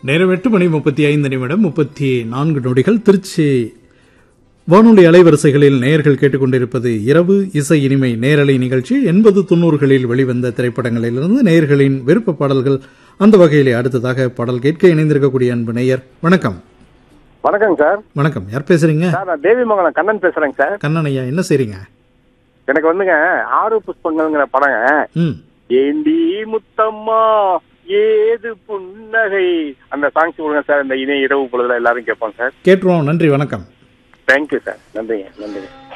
நேரம் எட்டு மணி முப்பத்தி ஐந்து நிமிடம் முப்பத்தி நான்கு நொடிகள் திருச்சி வானொலி அலைவரிசைகளில் நேயர்கள் கேட்டுக்கொண்டிருப்பது இரவு இசை இனிமை நேரலை நிகழ்ச்சி எண்பது தொண்ணூறுகளில் வெளிவந்த திரைப்படங்களிலிருந்து நேயர்களின் விருப்ப பாடல்கள் அந்த வகையிலே அடுத்ததாக பாடல் கேட்க இணைந்திருக்கக்கூடிய அன்பு நேயர் வணக்கம் வணக்கங்க சார் வணக்கம் யார் பேசுறீங்க சார் நான் தேவிமங்கலம் கண்ணன் பேசுறேங்க சார் கண்ணன் ஐயா என்ன செய்றீங்க எனக்கு வந்துங்க ஆறு புஷ்பங்கள்ங்கிற படங்க ம் ஏண்டி முத்தம்மா ஏது புன்னகை அந்த சாங்ஸ் கொடுங்க சார் இந்த இணைய இரவு பொழுதுல எல்லாரும் கேட்போம் சார் கேட்டுருவோம் நன்றி வணக்கம் தேங்க்யூ சார் நன்றிங்க நன்றிங்க